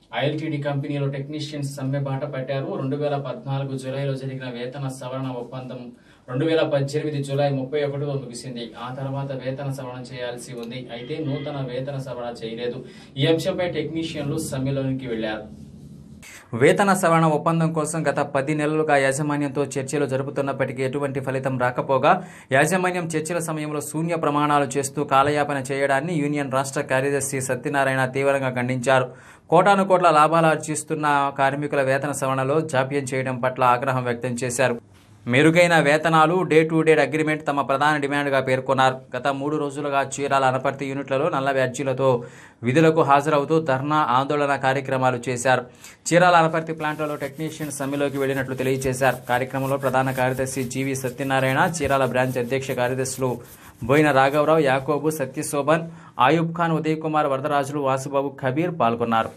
ILTD కంపెనీలో technicians సమ్మె బాట పట్టారు రెండు వేల పద్నాలుగు జూలైలో జరిగిన వేతన సవరణ ఒప్పందం రెండు వేల పద్దెనిమిది జూలై ముప్పై ఒకటిలో ముగిసింది ఆ తర్వాత వేతన సవరణ చేయాల్సి ఉంది అయితే నూతన వేతన సవరణ చేయలేదు ఈ అంశంపై టెక్నీషియన్లు సమ్మెలోనికి వెళ్లారు వేతన సవరణ ఒప్పందం కోసం గత పది నెలలుగా యాజమాన్యంతో చర్చలు జరుపుతున్నప్పటికీ ఎటువంటి ఫలితం రాకపోగా యాజమాన్యం చర్చల సమయంలో శూన్య ప్రమాణాలు చేస్తూ కాలయాపన చేయడాన్ని యూనియన్ రాష్ట్ర కార్యదర్శి సత్యనారాయణ తీవ్రంగా ఖండించారు కోటాను కోట్ల లాభాలు ఆర్జిస్తున్న కార్మికుల వేతన సవరణలో జాప్యం చేయడం పట్ల ఆగ్రహం వ్యక్తం చేశారు మెరుగైన వేతనాలు డే టు డే అగ్రిమెంట్ తమ ప్రధాన డిమాండ్గా పేర్కొన్నారు గత మూడు రోజులుగా చీరాల అనపర్తి యూనిట్లలో నల్ల బ్యాడ్జీలతో విధులకు హాజరవుతూ ధర్నా ఆందోళన కార్యక్రమాలు చేశారు చీరాల అనపర్తి ప్లాంట్లలో టెక్నీషియన్ సమ్మెలోకి వెళ్లినట్లు తెలియజేశారు కార్యక్రమంలో ప్రధాన కార్యదర్శి జీవి సత్యనారాయణ చీరాల బ్రాంచ్ అధ్యక్ష కార్యదర్శులు బోయిన రాఘవరావు యాకోబు సత్యశోభన్ ఆయూబ్ ఖాన్ ఉదయ్ కుమార్ వరదరాజులు వాసుబాబు కబీర్ పాల్గొన్నారు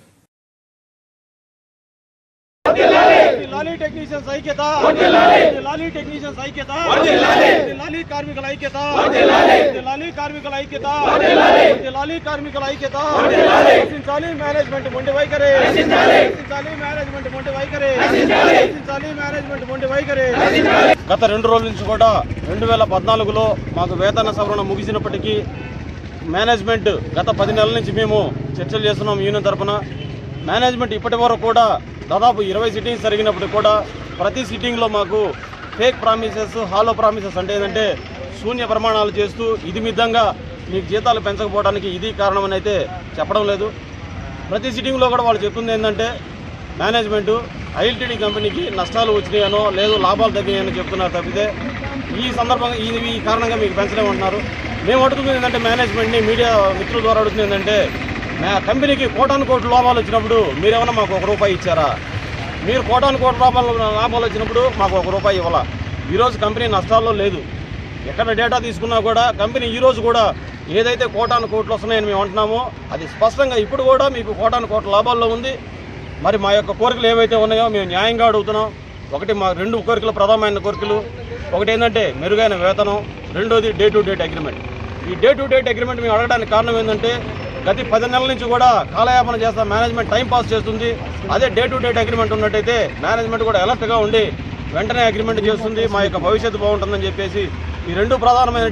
లాలీ టెక్నీషియన్స్ ఐక్యత లాలీ టెక్నీషియన్స్ ఐక్యత లాలీ కార్మికుల ఐక్యత లాలీ కార్మికుల ఐక్యత లాలీ కార్మికుల ఐక్యత రక్షించాలి మేనేజ్మెంట్ మొండి వైఖరి రక్షించాలి మేనేజ్మెంట్ మొండి వైఖరి రక్షించాలి మేనేజ్మెంట్ మొండి వైఖరి గత రెండు రోజుల నుంచి కూడా రెండు వేల పద్నాలుగులో మాకు వేతన సవరణ ముగిసినప్పటికీ మేనేజ్మెంట్ గత పది నెలల నుంచి మేము చర్చలు చేస్తున్నాం యూనియన్ తరఫున మేనేజ్మెంట్ ఇప్పటి వరకు కూడా దాదాపు ఇరవై సిట్టింగ్స్ జరిగినప్పుడు కూడా ప్రతి సిట్టింగ్లో మాకు ఫేక్ ప్రామిసెస్ హాలో ప్రామిసెస్ అంటే ఏంటంటే శూన్య ప్రమాణాలు చేస్తూ ఇది మిద్దంగా మీకు జీతాలు పెంచకపోవడానికి ఇది కారణమని అయితే చెప్పడం లేదు ప్రతి సిట్టింగ్లో కూడా వాళ్ళు చెప్తుంది ఏంటంటే మేనేజ్మెంట్ ఐఎల్టీడీ కంపెనీకి నష్టాలు వచ్చినాయనో లేదు లాభాలు తగ్గినాయనో చెప్తున్నారు తప్పితే ఈ సందర్భంగా ఈ ఈ కారణంగా మీకు పెంచలేమంటున్నారు మేము అడుగుతుంది ఏంటంటే మేనేజ్మెంట్ని మీడియా మిత్రుల ద్వారా అడుగుతుంది ఏంటంటే మా కంపెనీకి కోటాను కోట్ల లాభాలు వచ్చినప్పుడు మీరేమన్నా మాకు ఒక రూపాయి ఇచ్చారా మీరు కోటాను కోట్ల లాభాలు లాభాలు వచ్చినప్పుడు మాకు ఒక రూపాయి ఇవ్వాలా ఈరోజు కంపెనీ నష్టాల్లో లేదు ఎక్కడ డేటా తీసుకున్నా కూడా కంపెనీ ఈ రోజు కూడా ఏదైతే కోటాను కోట్లు వస్తున్నాయని మేము అంటున్నామో అది స్పష్టంగా ఇప్పుడు కూడా మీకు కోటాను కోట్ల లాభాల్లో ఉంది మరి మా యొక్క కోరికలు ఏవైతే ఉన్నాయో మేము న్యాయంగా అడుగుతున్నాం ఒకటి మా రెండు కోరికలు ప్రధానమైన కోరికలు ఒకటి ఏంటంటే మెరుగైన వేతనం రెండోది డే టు డేట్ అగ్రిమెంట్ ఈ డే టు డేట్ అగ్రిమెంట్ మేము అడగడానికి కారణం ఏంటంటే గత పది నెలల నుంచి కూడా కాలయాపన చేస్తా మేనేజ్మెంట్ టైం పాస్ చేస్తుంది అదే డే టు డేట్ అగ్రిమెంట్ ఉన్నట్టయితే మేనేజ్మెంట్ కూడా అలర్ట్గా ఉండి వెంటనే అగ్రిమెంట్ చేస్తుంది మా యొక్క భవిష్యత్తు బాగుంటుందని చెప్పేసి ఈ రెండు ప్రధానమైన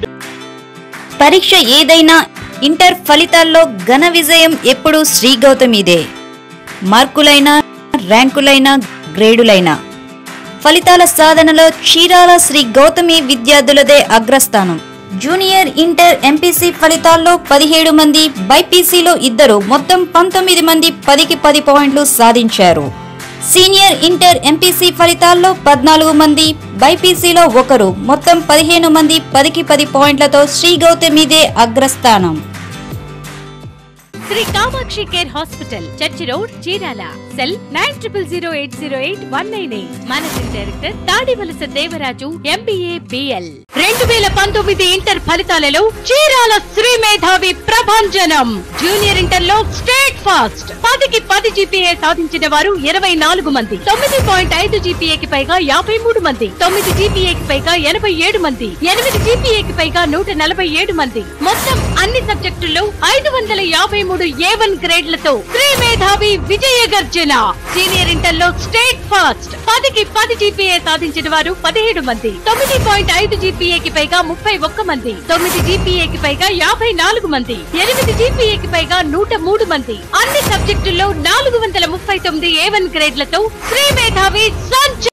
పరీక్ష ఏదైనా ఇంటర్ ఫలితాల్లో ఘన విజయం ఎప్పుడూ శ్రీ గౌతమిదే మార్కులైనా ర్యాంకులైనా గ్రేడులైనా ఫలితాల సాధనలో చీరాల శ్రీ గౌతమి విద్యార్థులదే అగ్రస్థానం జూనియర్ ఇంటర్ ఎంపీసీ ఫలితాల్లో పదిహేడు మంది బైపీసీలో ఇద్దరు మొత్తం పంతొమ్మిది మంది పదికి పది పాయింట్లు సాధించారు సీనియర్ ఇంటర్ ఎంపీసీ ఫలితాల్లో పద్నాలుగు మంది బైపీసీలో ఒకరు మొత్తం పదిహేను మంది పదికి పది పాయింట్లతో శ్రీ గౌతమిదే అగ్రస్థానం Sri Kamakshi care hospital church road Chirala cell nine triple zero eight zero eight one nine eight managing director Tadivalasa Devaraju MBA BL రెండు వేల పంతొమ్మిది ఇంటర్ ఫలితాలలో చీరాల శ్రీ మేధావి ప్రభంజనం జూనియర్ ఇంటర్ లో స్టేట్ ఫాస్ట్ పదికి పది జీపీఏ సాధించిన వారు ఇరవై నాలుగు మంది తొమ్మిది పాయింట్ ఐదు జీపీఏకి పైగా యాభై మూడు మంది తొమ్మిది జీపీఏకి పైగా ఎనభై ఏడు మంది ఎనిమిది జీపీఏకి పైగా నూట నలభై ఏడు మంది మొత్తం అన్ని సబ్జెక్టుల్లో ఐదు వందల యాభై మూడు ఏ వన్ గ్రేడ్లతో శ్రీ మేధావి విజయ గర్జన సీనియర్ ఇంటర్ లో స్టేట్ ఫాస్ట్ పదికి పది జీపీఏ సాధించిన వారు పదిహేడు మంది తొమ్మిది పాయింట్ ఐదు జీపీఏకి పైగా ముప్పై ఒక్క మంది తొమ్మిది జీపీఏకి పైగా యాభై నాలుగు మంది ఎనిమిది జీపీఏకి పైగా నూట మూడు మంది అన్ని సబ్జెక్టుల్లో నాలుగు వందల ముప్పై తొమ్మిది ఏ వన్ గ్రేడ్లతో శ్రీ మేధావి సంచ